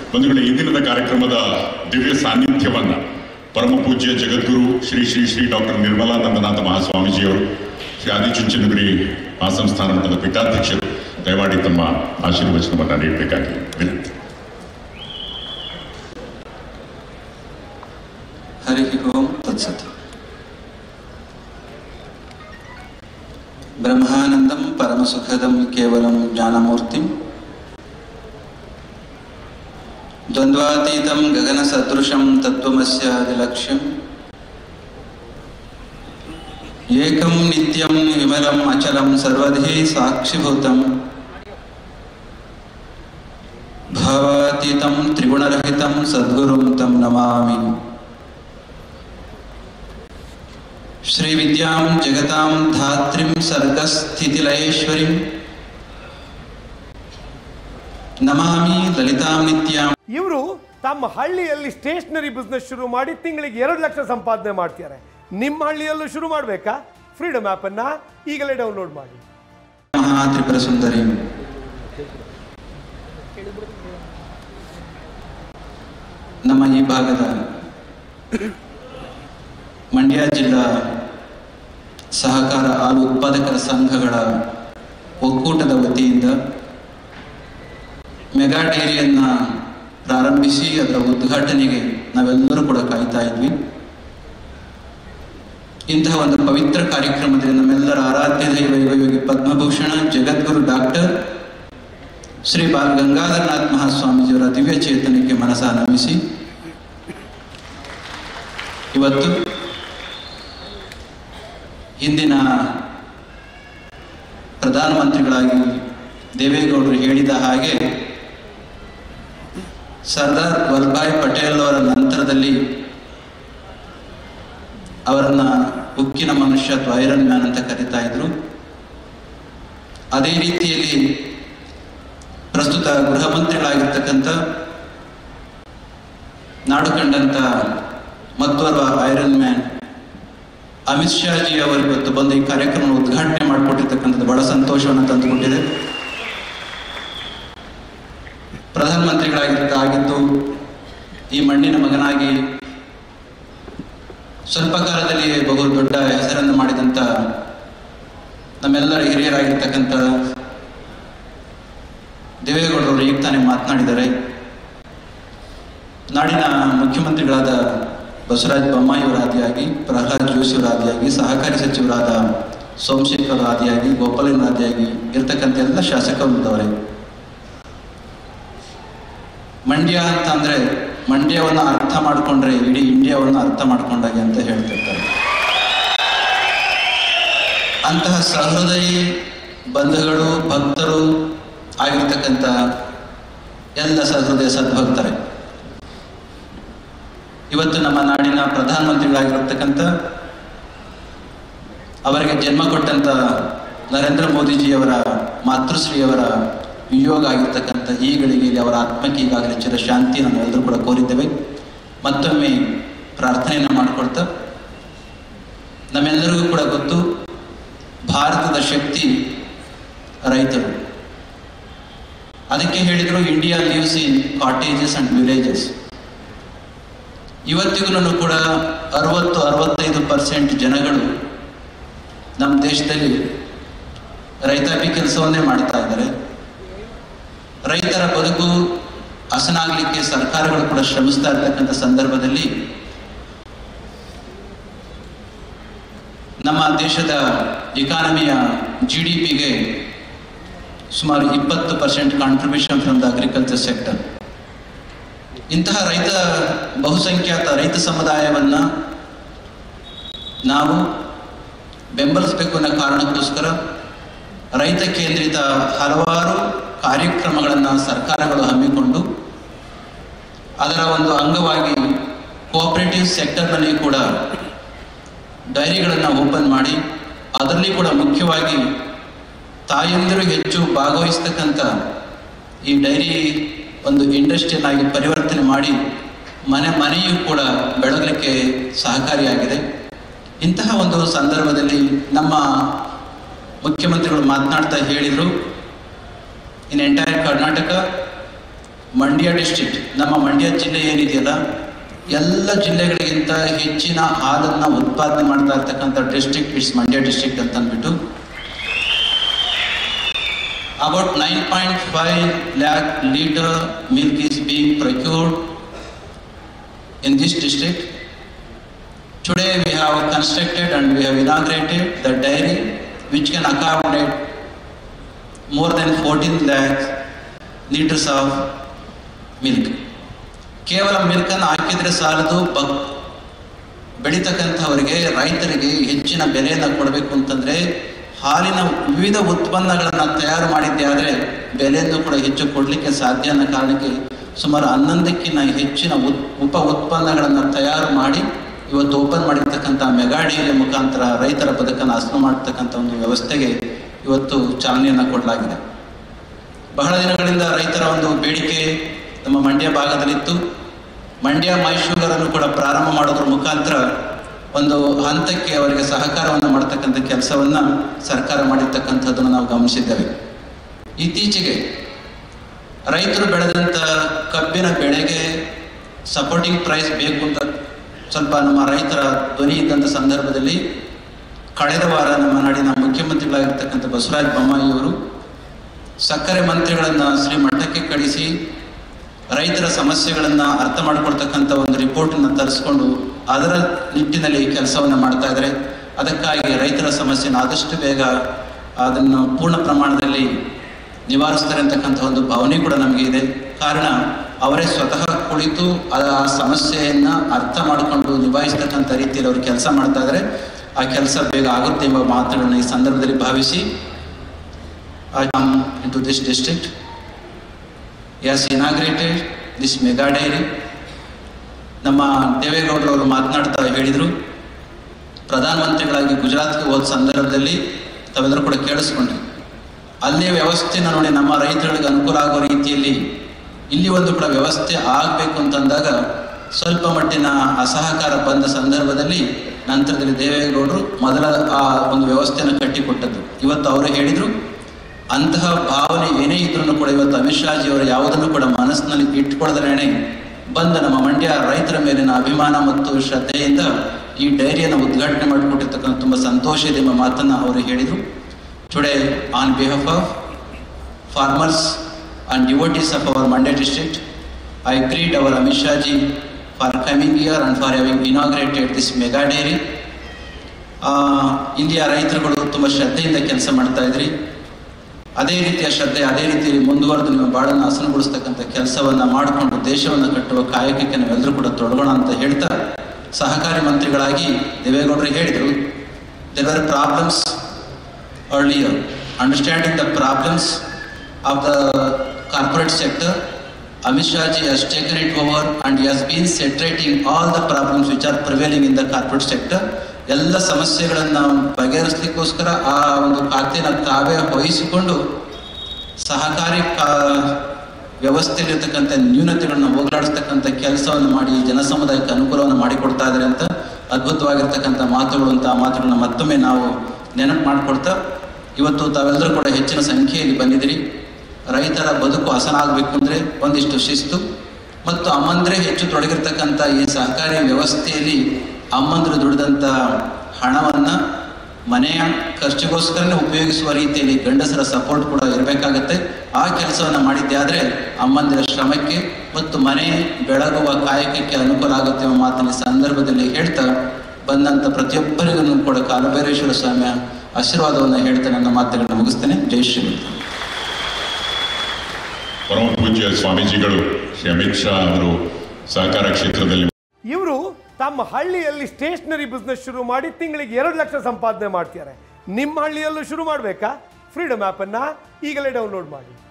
ಬಂಧುಗಳೇ ಈ ದಿನದ ಕಾರ್ಯಕ್ರಮದ ದಿವ್ಯ ಸಾನ್ನಿಧ್ಯವನ್ನ ಪರಮ ಪೂಜ್ಯ ಜಗದ್ಗುರು ಶ್ರೀ ಶ್ರೀ ಶ್ರೀ ಡಾಕ್ಟರ್ ನಿರ್ಮಲಾನಂದನಾಥ ಮಹಾಸ್ವಾಮೀಜಿಯವರು ಶ್ರೀ ಆದಿಚುಂಚನಗಿರಿ ಮಹಾಸಂಸ್ಥಾನ ಮಠದ ಪೀಠಾಧ್ಯಕ್ಷರು ದಯಮಾಡಿ ತಮ್ಮ ಆಶೀರ್ವಚನವನ್ನು ನೀಡಬೇಕಾಗಿ ವಿನಂತಿ ಹರಿ ಓಂ ತತ್ಸತ್ ಬ್ರಹ್ಮಾನಂದಂ ಪರಮಸುಖದಂ ಕೇವಲಂ ಜ್ಞಾನಮೂರ್ತಿಂ ದ್ವಂದ್ವಾತೀತಂ ಗಗನಸದೃಶಂ ತತ್ವಮಸ್ಯ ವಿಲಕ್ಷ್ಯಂ ಏಕಂ ನಿತ್ಯಂ ವಿಮಲಂ ಅಚಲಂ ಸರ್ವಧಿ ಸಾಕ್ಷಿಭೂತಂ ಭಾವಾತೀತಂ ತ್ರಿಗುಣರಹಿತಂ ಸದ್ಗುರುಂ ತಂ ನಮಾಮಿ श्रीविद्यां जगतां धात्रीं सर्गस्थितिलयेश्वरीं नमामि ललितां नित्यां ಇವರು ತಮ್ಮ ಹಳ್ಳಿಯಲ್ಲಿ ಸ್ಟೇಷನರಿ ಬಿಸ್ನೆಸ್ ಶುರು ಮಾಡಿ ತಿಂಗಳಿಗೆ ಎರಡು ಲಕ್ಷ ಸಂಪಾದನೆ ಮಾಡ್ತಾರೆ ನಿಮ್ಮ ಹಳ್ಳಿಯಲ್ಲೂ ಶುರು ಮಾಡಬೇಕಾ ಫ್ರೀಡಮ್ ಆ್ಯಪನ್ನು ಈಗಲೇ ಡೌನ್ಲೋಡ್ ಮಾಡಿ महात्रिपुरसुन्दरीं ನಮ್ಮ ಈ ಭಾಗದ ಮಂಡ್ಯ ಜಿಲ್ಲಾ ಸಹಕಾರ ಹಾಲು ಉತ್ಪಾದಕರ ಸಂಘಗಳ ಒಕ್ಕೂಟದ ವತಿಯಿಂದ ಮೆಗಾ ಡೈರಿಯನ್ನ ಪ್ರಾರಂಭಿಸಿ ಅದರ ಉದ್ಘಾಟನೆಗೆ ನಾವೆಲ್ಲರೂ ಕೂಡ ಕಾಯ್ತಾ ಇದ್ವಿ ಇಂತಹ ಒಂದು ಪವಿತ್ರ ಕಾರ್ಯಕ್ರಮದಲ್ಲಿ ನಮ್ಮೆಲ್ಲರ ಆರಾಧ್ಯ ದೈವ ಯೋಗಿ ಪದ್ಮಭೂಷಣ ಜಗದ್ಗುರು ಡಾಕ್ಟರ್ ಶ್ರೀ ಬಾ ಗಂಗಾಧರನಾಥ್ ಮಹಾಸ್ವಾಮೀಜಿಯವರ ದಿವ್ಯ ಚೇತನಕ್ಕೆ ಮನಸ ನಮಿಸಿ ಇವತ್ತು ಹಿಂದಿನ ಪ್ರಧಾನಮಂತ್ರಿಗಳಾಗಿ ದೇವೇಗೌಡರು ಹೇಳಿದ ಹಾಗೆ ಸರ್ದಾರ್ ವಲ್ಲಭಾಯ್ ಪಟೇಲ್ ಅವರ ನಂತರದಲ್ಲಿ ಅವರನ್ನ ಉಕ್ಕಿನ ಮನುಷ್ಯ ಅಥವಾ ಐರನ್ ಮ್ಯಾನ್ ಅಂತ ಕರೀತಾ ಇದ್ರು ಅದೇ ರೀತಿಯಲ್ಲಿ ಪ್ರಸ್ತುತ ಗೃಹ ಮಂತ್ರಿಗಳಾಗಿರ್ತಕ್ಕಂಥ ನಾಡು ಕಂಡಂತ ಮತ್ತೋರ್ವ ಐರನ್ ಮ್ಯಾನ್ ಅಮಿತ್ ಶಾ ಜಿ ಅವರು ಇವತ್ತು ಬಂದು ಈ ಕಾರ್ಯಕ್ರಮ ಉದ್ಘಾಟನೆ ಮಾಡಿಕೊಟ್ಟಿರ್ತಕ್ಕಂಥದ್ದು ಬಹಳ ಸಂತೋಷವನ್ನು ತಂದುಕೊಟ್ಟಿದೆ ಪ್ರಧಾನಮಂತ್ರಿಗಳಾಗಿದ್ದ ಆಗಿದ್ದು ಈ ಮಣ್ಣಿನ ಮಗನಾಗಿ ಸ್ವಲ್ಪ ಕಾಲದಲ್ಲಿ ಬಹು ದೊಡ್ಡ ಹೆಸರನ್ನು ಮಾಡಿದಂಥ ನಮ್ಮೆಲ್ಲರ ಹಿರಿಯರಾಗಿರ್ತಕ್ಕಂಥ ದೇವೇಗೌಡರು ಈಗ ತಾನೇ ಮಾತನಾಡಿದ್ದಾರೆ ನಾಡಿನ ಮುಖ್ಯಮಂತ್ರಿಗಳಾದ ಬಸವರಾಜ ಬೊಮ್ಮಾಯಿಯವರ ಆದಿಯಾಗಿ ಪ್ರಹ್ಲಾದ್ ಜೋಶಿಯವರ ಆದಿಯಾಗಿ ಸಹಕಾರಿ ಸಚಿವರಾದ ಸೋಮಶೇಖರ್ ಆದಿಯಾಗಿ ಗೋಪಾಲನ ಆದಿಯಾಗಿ ಇರ್ತಕ್ಕಂಥ ಎಲ್ಲ ಶಾಸಕರು ಇದ್ದವರೇ ಮಂಡ್ಯ ಅಂತಂದ್ರೆ ಮಂಡ್ಯವನ್ನು ಅರ್ಥ ಮಾಡಿಕೊಂಡ್ರೆ ಇಡೀ ಇಂಡಿಯಾವನ್ನು ಅರ್ಥ ಮಾಡ್ಕೊಂಡಾಗೆ ಅಂತ ಹೇಳ್ತಿರ್ತಾರೆ ಅಂತಹ ಸಹೃದಯಿ ಬಂಧುಗಳು ಭಕ್ತರು ಆಗಿರ್ತಕ್ಕಂಥ ಎಲ್ಲ ಸಹೃದಯ ಸದ್ಭಕ್ತರೇ ಇವತ್ತು ನಮ್ಮ ನಾಡಿನ ಪ್ರಧಾನಮಂತ್ರಿಗಳಾಗಿರ್ತಕ್ಕಂಥ ಅವರಿಗೆ ಜನ್ಮ ಕೊಟ್ಟಂತ ನರೇಂದ್ರ ಮೋದಿಜಿಯವರ ಮಾತೃಶ್ರೀಯವರ ವಿಯೋಗ ಆಗಿರ್ತಕ್ಕಂಥ ಈ ಗಳಿಗೆಯಲ್ಲಿ ಅವರ ಆತ್ಮಕ್ಕೆ ಈಗಾಗಲೇ ಚಿರ ಶಾಂತಿ ನಾವೆಲ್ಲರೂ ಕೂಡ ಕೋರಿದ್ದೇವೆ ಮತ್ತೊಮ್ಮೆ ಪ್ರಾರ್ಥನೆಯನ್ನು ಮಾಡಿಕೊಳ್ತಾ ನಮ್ಮೆಲ್ಲರಿಗೂ ಕೂಡ ಗೊತ್ತು ಭಾರತದ ಶಕ್ತಿ ರೈತರು ಅದಕ್ಕೆ ಹೇಳಿದರು India lives in cottages and villages ಇವತ್ತಿಗೂ ಕೂಡ ಅರವತ್ತು ಅರವತ್ತೈದು ಪರ್ಸೆಂಟ್ ಜನಗಳು ನಮ್ಮ ದೇಶದಲ್ಲಿ ರೈತಾಪಿ ಕೆಲಸವನ್ನೇ ಮಾಡ್ತಾ ಇದ್ದಾರೆ ರೈತರ ಬದುಕು ಹಸನಾಗಲಿಕ್ಕೆ ಸರ್ಕಾರಗಳು ಕೂಡ ಶ್ರಮಿಸ್ತಾ ಇರ್ತಕ್ಕಂಥ ಸಂದರ್ಭದಲ್ಲಿ ನಮ್ಮ ದೇಶದ ಇಕಾನಮಿಯ ಜಿ ಡಿ ಪಿಗೆ ಸುಮಾರು ಇಪ್ಪತ್ತು percent contribution from the agriculture sector ಇಂತಹ ರೈತ ಬಹುಸಂಖ್ಯಾತ ರೈತ ಸಮುದಾಯವನ್ನ ನಾವು ಬೆಂಬಲಿಸಬೇಕು ಅನ್ನೋ ಕಾರಣಕ್ಕೋಸ್ಕರ ರೈತ ಕೇಂದ್ರಿತ ಹಲವಾರು ಕಾರ್ಯಕ್ರಮಗಳನ್ನು ಸರ್ಕಾರಗಳು ಹಮ್ಮಿಕೊಂಡು ಅದರ ಒಂದು ಅಂಗವಾಗಿ ಕೋಆಪರೇಟಿವ್ ಸೆಕ್ಟರ್ನಲ್ಲಿ ಕೂಡ ಡೈರಿಗಳನ್ನು ಓಪನ್ ಮಾಡಿ ಅದರಲ್ಲಿ ಕೂಡ ಮುಖ್ಯವಾಗಿ ತಾಯಂದಿರು ಹೆಚ್ಚು ಭಾಗವಹಿಸ್ತಕ್ಕಂಥ ಈ ಡೈರಿ ಒಂದು ಇಂಡಸ್ಟ್ರಿಯಲ್ ಆಗಿ ಪರಿವರ್ತನೆ ಮಾಡಿ ಮನೆ ಮನೆಯೂ ಕೂಡ ಬೆಳಗಲಿಕ್ಕೆ ಸಹಕಾರಿಯಾಗಿದೆ ಇಂತಹ ಒಂದು ಸಂದರ್ಭದಲ್ಲಿ ನಮ್ಮ ಮುಖ್ಯಮಂತ್ರಿಗಳು ಮಾತನಾಡ್ತಾ ಹೇಳಿದರು in entire Karnataka Mandya district ನಮ್ಮ ಮಂಡ್ಯ ಜಿಲ್ಲೆ ಏನಿದೆಯಲ್ಲ ಎಲ್ಲ ಜಿಲ್ಲೆಗಳಿಗಿಂತ ಹೆಚ್ಚಿನ ಹಾಲನ್ನು ಉತ್ಪಾದನೆ ಮಾಡ್ತಾ ಇರ್ತಕ್ಕಂಥ ಡಿಸ್ಟ್ರಿಕ್ಟ್ ಇಟ್ಸ್ ಮಂಡ್ಯ ಡಿಸ್ಟ್ರಿಕ್ಟ್ ಅಂತ ಅಂದ್ಬಿಟ್ಟು about 9.5 lakh liter milk is being procured in this district. Today we have constructed and we have inaugurated the dairy which can accommodate more than 14 lakh liters of milk. ಕೇವಲ ಮಿಲ್ಕನ್ನು ಹಾಕಿದರೆ ಸಾಲದು ಬಗ್ ಬೆಳೀತಕ್ಕಂಥವರಿಗೆ ರೈತರಿಗೆ ಹೆಚ್ಚಿನ ಬೆಲೆಯನ್ನು ಕೊಡಬೇಕು ಅಂತಂದರೆ ಹಾಲಿನ ವಿವಿಧ ಉತ್ಪನ್ನಗಳನ್ನು ತಯಾರು ಮಾಡಿದ್ದೆ ಆದರೆ ಬೆಲೆಯನ್ನು ಕೂಡ ಹೆಚ್ಚು ಕೊಡಲಿಕ್ಕೆ ಸಾಧ್ಯ ಅನ್ನೋ ಕಾರಣಕ್ಕೆ ಸುಮಾರು ಹನ್ನೊಂದಕ್ಕಿಂತ ಹೆಚ್ಚಿನ ಉತ್ ಉಪ ಉತ್ಪನ್ನಗಳನ್ನು ತಯಾರು ಮಾಡಿ ಇವತ್ತು ಓಪನ್ ಮಾಡಿರ್ತಕ್ಕಂಥ ಮೆಗಾ ಡೈರಿಯ ಮುಖಾಂತರ ರೈತರ ಬದುಕನ್ನು ಹಸನು ಮಾಡ್ತಕ್ಕಂಥ ಒಂದು ವ್ಯವಸ್ಥೆಗೆ ಇವತ್ತು ಚಾಲನೆಯನ್ನು ಕೊಡಲಾಗಿದೆ ಬಹಳ ದಿನಗಳಿಂದ ರೈತರ ಒಂದು ಬೇಡಿಕೆ ನಮ್ಮ ಮಂಡ್ಯ ಭಾಗದಲ್ಲಿತ್ತು ಮಂಡ್ಯ ಮೈಸೂರನ್ನು ಕೂಡ ಪ್ರಾರಂಭ ಮಾಡೋದ್ರ ಮುಖಾಂತರ ಒಂದು ಹಂತಕ್ಕೆ ಅವರಿಗೆ ಸಹಕಾರವನ್ನು ಮಾಡತಕ್ಕಂಥ ಕೆಲಸವನ್ನು ಸರ್ಕಾರ ಮಾಡಿರ್ತಕ್ಕಂಥದ್ದನ್ನು ನಾವು ಗಮನಿಸಿದ್ದೇವೆ ಇತ್ತೀಚೆಗೆ ರೈತರು ಬೆಳೆದಂಥ ಕಬ್ಬಿನ ಬೆಳೆಗೆ ಸಪೋರ್ಟಿಂಗ್ ಪ್ರೈಸ್ ಬೇಕು ಅಂತ ಸ್ವಲ್ಪ ನಮ್ಮ ರೈತರ ಧ್ವನಿ ಇದ್ದಂಥ ಸಂದರ್ಭದಲ್ಲಿ ಕಳೆದ ವಾರ ನಮ್ಮ ನಾಡಿನ ಮುಖ್ಯಮಂತ್ರಿಗಳಾಗಿರ್ತಕ್ಕಂಥ ಬಸವರಾಜ ಬೊಮ್ಮಾಯಿಯವರು ಸಕ್ಕರೆ ಮಂತ್ರಿಗಳನ್ನು ಶ್ರೀ ಮಠಕ್ಕೆ ಕಳಿಸಿ ರೈತರ ಸಮಸ್ಯೆಗಳನ್ನು ಅರ್ಥ ಮಾಡಿಕೊಳ್ತಕ್ಕಂಥ ಒಂದು ರಿಪೋರ್ಟನ್ನು ತರಿಸ್ಕೊಂಡು ಅದರ ನಿಟ್ಟಿನಲ್ಲಿ ಕೆಲಸವನ್ನು ಮಾಡ್ತಾ ಇದ್ದಾರೆ ಅದಕ್ಕಾಗಿ ರೈತರ ಸಮಸ್ಯೆನ ಆದಷ್ಟು ಬೇಗ ಅದನ್ನು ಪೂರ್ಣ ಪ್ರಮಾಣದಲ್ಲಿ ನಿವಾರಿಸ್ತಾರೆ ಅಂತಕ್ಕಂಥ ಒಂದು ಭಾವನೆ ಕೂಡ ನಮಗೆ ಇದೆ ಕಾರಣ ಅವರೇ ಸ್ವತಃ ಕುಳಿತು ಆ ಸಮಸ್ಯೆಯನ್ನು ಅರ್ಥ ಮಾಡಿಕೊಂಡು ನಿಭಾಯಿಸ್ತಕ್ಕಂಥ ರೀತಿಯಲ್ಲಿ ಅವರು ಕೆಲಸ ಮಾಡ್ತಾ ಇದ್ದಾರೆ ಆ ಕೆಲಸ ಬೇಗ ಆಗುತ್ತೆ ಎಂಬ ಮಾತುಗಳನ್ನ ಈ ಸಂದರ್ಭದಲ್ಲಿ ಭಾವಿಸಿ I come into this district. He has inaugurated this mega dairy. ನಮ್ಮ ದೇವೇಗೌಡರವರು ಮಾತನಾಡ್ತಾ ಹೇಳಿದರು ಪ್ರಧಾನಮಂತ್ರಿಗಳಾಗಿ ಗುಜರಾತ್ಗೆ ಹೋದ ಸಂದರ್ಭದಲ್ಲಿ ತಾವೆಲ್ಲರೂ ಕೂಡ ಕೇಳಿಸ್ಕೊಂಡ್ರಿ ಅಲ್ಲೇ ವ್ಯವಸ್ಥೆನ ನೋಡಿ ನಮ್ಮ ರೈತರಿಗೆ ಅನುಕೂಲ ಆಗೋ ರೀತಿಯಲ್ಲಿ ಇಲ್ಲಿ ಒಂದು ಕೂಡ ವ್ಯವಸ್ಥೆ ಆಗಬೇಕು ಅಂತಂದಾಗ ಸ್ವಲ್ಪ ಮಟ್ಟಿನ ಅಸಹಕಾರ ಬಂದ ಸಂದರ್ಭದಲ್ಲಿ ನಂತರದಲ್ಲಿ ದೇವೇಗೌಡರು ಮೊದಲ ಆ ಒಂದು ವ್ಯವಸ್ಥೆಯನ್ನು ಕಟ್ಟಿಕೊಟ್ಟದ್ದು ಇವತ್ತು ಅವರು ಹೇಳಿದರು ಅಂತಹ ಭಾವನೆ ಏನೇ ಇದ್ರೂ ಕೂಡ ಇವತ್ತು ಅಮಿತ್ ಶಾಜಿ ಅವರು ಯಾವುದನ್ನು ಕೂಡ ಮನಸ್ಸಿನಲ್ಲಿ ಇಟ್ಕೊಳ್ಳದರೇನೆ ಬಂದ ನಮ್ಮ ಮಂಡ್ಯ ರೈತರ ಮೇಲಿನ ಅಭಿಮಾನ ಮತ್ತು ಶ್ರದ್ಧೆಯಿಂದ ಈ ಡೈರಿಯನ್ನು ಉದ್ಘಾಟನೆ ಮಾಡಿಕೊಟ್ಟಿರ್ತಕ್ಕಂಥ ತುಂಬ ಸಂತೋಷ ಇದೆ ಎಂಬ ಮಾತನ್ನು ಅವರು ಹೇಳಿದರು today on behalf of farmers and devotees of our Mandya district I greet our Amit Shahji for coming here and for having inaugurated this mega dairy ಇಲ್ಲಿಯ ರೈತರುಗಳು ತುಂಬ ಶ್ರದ್ಧೆಯಿಂದ ಕೆಲಸ ಮಾಡ್ತಾ ಇದ್ರಿ ಅದೇ ರೀತಿಯ ಶ್ರದ್ಧೆ ಅದೇ ರೀತಿಯಲ್ಲಿ ಮುಂದುವರೆದು ನಿಮ್ಮ ಬಾಳನ್ನು ಹಸನುಗೊಳಿಸ್ತಕ್ಕಂಥ ಕೆಲಸವನ್ನು ಮಾಡಿಕೊಂಡು ದೇಶವನ್ನು ಕಟ್ಟುವ ಕಾಯಕಕ್ಕೆ ನಾವೆಲ್ಲರೂ ಕೂಡ ತೊಡಗೋಣ ಅಂತ ಹೇಳ್ತಾ ಸಹಕಾರಿ ಮಂತ್ರಿಗಳಾಗಿ ದೇವೇಗೌಡರು ಹೇಳಿದರು there are problems earlier. Understanding the problems of the corporate sector, Amit Shah ji has taken it over and he has been saturating all the problems which are prevailing in the corporate sector. ಎಲ್ಲ ಸಮಸ್ಯೆಗಳನ್ನು ಬಗೆಹರಿಸಲಿಕ್ಕೋಸ್ಕರ ಆ ಒಂದು ಖಾತೆನ ತಾವೇ ವಹಿಸಿಕೊಂಡು ಸಹಕಾರಿ ಕಾ ವ್ಯವಸ್ಥೆಯಲ್ಲಿರ್ತಕ್ಕಂಥ ನ್ಯೂನತೆಗಳನ್ನ ಹೋಗಲಾಡಿಸ್ತಕ್ಕಂಥ ಕೆಲಸವನ್ನು ಮಾಡಿ ಜನಸಮುದಾಯಕ್ಕೆ ಅನುಕೂಲವನ್ನು ಮಾಡಿಕೊಡ್ತಾ ಇದ್ದಾರೆ ಅಂತ ಅದ್ಭುತವಾಗಿರ್ತಕ್ಕಂಥ ಮಾತುಗಳು ಅಂತ ಆ ಮಾತುಗಳನ್ನ ಮತ್ತೊಮ್ಮೆ ನಾವು ನೆನಪು ಮಾಡಿಕೊಡ್ತಾ ಇವತ್ತು ತಾವೆಲ್ಲರೂ ಕೂಡ ಹೆಚ್ಚಿನ ಸಂಖ್ಯೆಯಲ್ಲಿ ಬಂದಿದ್ದೀರಿ ರೈತರ ಬದುಕು ಹಸನಾಗಬೇಕು ಅಂದರೆ ಒಂದಿಷ್ಟು ಶಿಸ್ತು ಮತ್ತು ಅಮ್ಮಂದ್ರೆ ಹೆಚ್ಚು ತೊಡಗಿರ್ತಕ್ಕಂಥ ಈ ಸಹಕಾರಿ ವ್ಯವಸ್ಥೆಯಲ್ಲಿ ಅಮ್ಮಂದರು ದುಡಿದಂಥ ಹಣವನ್ನು ಮನೆಯ ಖರ್ಚಿಗೋಸ್ಕರನೇ ಉಪಯೋಗಿಸುವ ರೀತಿಯಲ್ಲಿ ಗಂಡಸರ ಸಪೋರ್ಟ್ ಕೂಡ ಇರಬೇಕಾಗತ್ತೆ ಆ ಕೆಲಸವನ್ನು ಮಾಡಿದ್ದೆ ಆದರೆ ಅಮ್ಮಂದಿರ ಶ್ರಮಕ್ಕೆ ಮತ್ತು ಮನೆ ಬೆಳಗುವ ಕಾಯಕಕ್ಕೆ ಅನುಕೂಲ ಆಗುತ್ತೆ ಎಂಬ ಮಾತನ್ನ ಈ ಸಂದರ್ಭದಲ್ಲಿ ಹೇಳ್ತಾ ಬಂದಂಥ ಪ್ರತಿಯೊಬ್ಬರಿಗೂ ಕೂಡ ಕಾಲಭೈರೇಶ್ವರ ಸ್ವಾಮಿಯ ಆಶೀರ್ವಾದವನ್ನು ಹೇಳ್ತಾ ನನ್ನ ಮಾತುಗಳನ್ನ ಮುಗಿಸ್ತೇನೆ ಜೈ ಶ್ರೀ ಪರಮ ಪೂಜ್ಯ ಸ್ವಾಮೀಜಿಗಳು ಶ್ರೀ ಅಮಿತ್ ಶಾ ಅವರು ಸಹಕಾರ ಕ್ಷೇತ್ರದಲ್ಲಿ ಇವರು ತಮ್ಮ ಹಳ್ಳಿಯಲ್ಲಿ ಸ್ಟೇಷನರಿ ಬಿಸ್ನೆಸ್ ಶುರು ಮಾಡಿ ತಿಂಗಳಿಗೆ ಎರಡು ಲಕ್ಷ ಸಂಪಾದನೆ ಮಾಡ್ತಾರೆ ನಿಮ್ಮ ಹಳ್ಳಿಯಲ್ಲೂ ಶುರು ಮಾಡಬೇಕಾ ಫ್ರೀಡಮ್ ಆ್ಯಪನ್ನು ಈಗಲೇ ಡೌನ್ಲೋಡ್ ಮಾಡಿ